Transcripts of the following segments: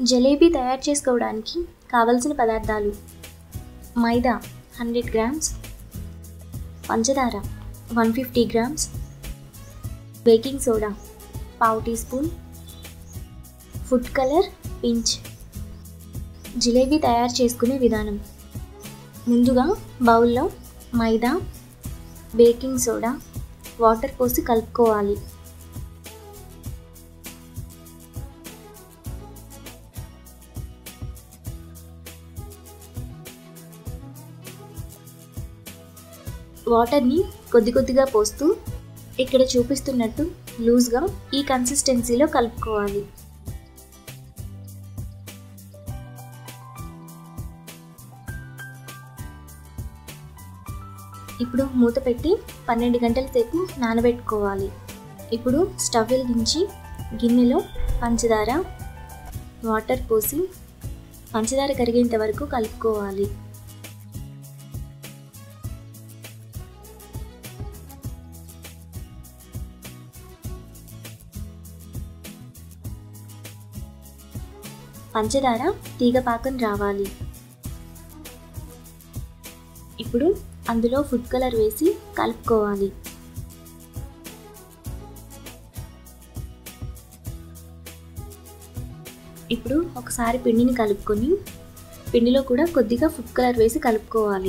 జలేబీ తయారు చేసుకోవడానికి కావలసిన పదార్థాలు మైదా హండ్రెడ్ గ్రామ్స్ పంచదార one fifty grams baking soda పావు teaspoon food colour pinch jalebi తయారు చేసుకునే విధానం ముందుగా బౌల్లో మైదా బేకింగ్ సోడా వాటర్ పోసి కలుపుకోవాలి వాటర్ని కొద్ది కొద్దిగా పోస్తూ ఇక్కడ చూపిస్తున్నట్టు లూజ్గా ఈ కన్సిస్టెన్సీలో కలుపుకోవాలి ఇప్పుడు మూత పెట్టి పన్నెండు గంటల సేపు నానబెట్టుకోవాలి ఇప్పుడు స్టవ్ వెలిగించి గిన్నెలో పంచదార వాటర్ పోసి పంచదార కరిగేంత వరకు కలుపుకోవాలి పంచదార తీగ పాకం రావాలి ఇప్పుడు అందులో ఫుడ్ కలర్ వేసి కలుపుకోవాలి ఇప్పుడు ఒకసారి పిండిని కలుపుకొని పిండిలో కూడా కొద్దిగా ఫుడ్ కలర్ వేసి కలుపుకోవాలి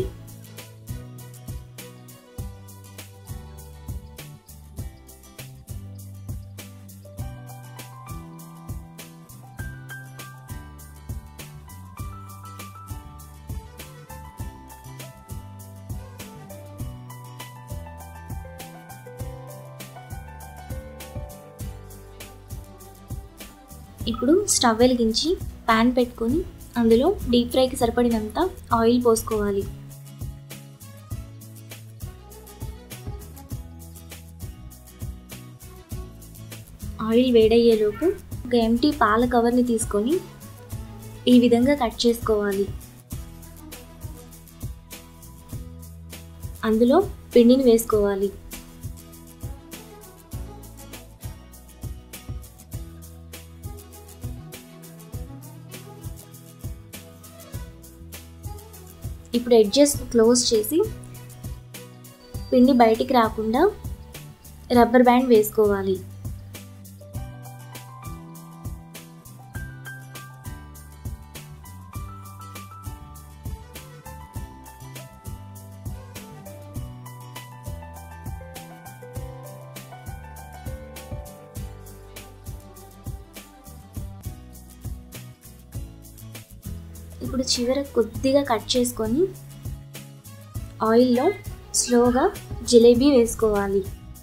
ఇప్పుడు స్టవ్ వెలిగించి ప్యాన్ పెట్టుకొని అందులో డీప్ ఫ్రైకి సరిపడినంత ఆయిల్ పోసుకోవాలి ఆయిల్ వేడయ్యేలోపు ఒక ఎంటీ పాల కవర్ని తీసుకొని ఈ విధంగా కట్ చేసుకోవాలి అందులో పిండిని వేసుకోవాలి ఇప్పుడు ఎడ్జెస్ క్లోజ్ చేసి పిండి బయటికి రాకుండా రబ్బర్ బ్యాండ్ వేసుకోవాలి ఇప్పుడు చివర కొద్దిగా కట్ చేసుకొని ఆయిల్లో స్లోగా జిలేబీ వేసుకోవాలి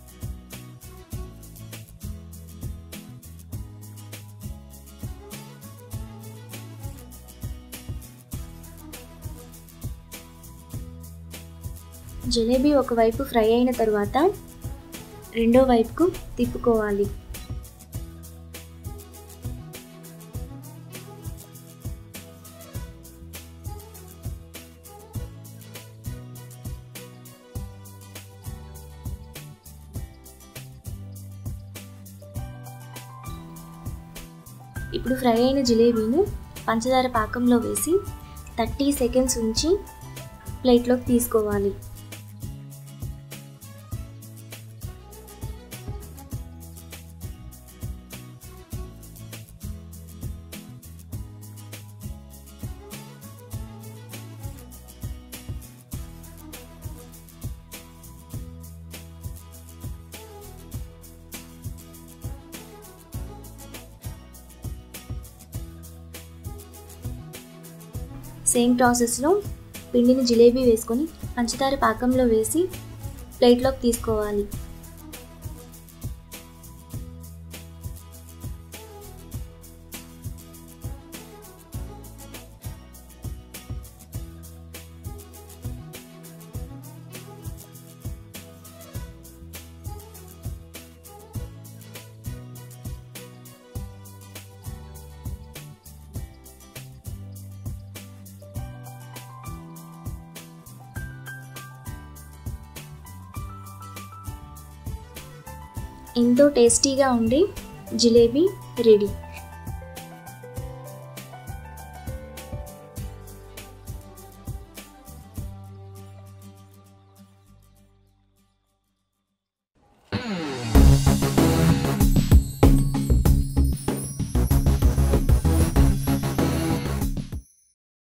జిలేబీ ఒకవైపు ఫ్రై అయిన తర్వాత రెండో వైపుకు తిప్పుకోవాలి ఇప్పుడు ఫ్రై అయిన జిలేబీని పంచదార పాకంలో వేసి థర్టీ సెకండ్స్ ఉంచి ప్లేట్లోకి తీసుకోవాలి సేమ్ ప్రాసెస్లో పిండిని జిలేబీ వేసుకొని పంచదార పాకంలో వేసి ప్లేట్లోకి తీసుకోవాలి ఎంతో టేస్టీగా ఉండే జిలేబీ రెడీ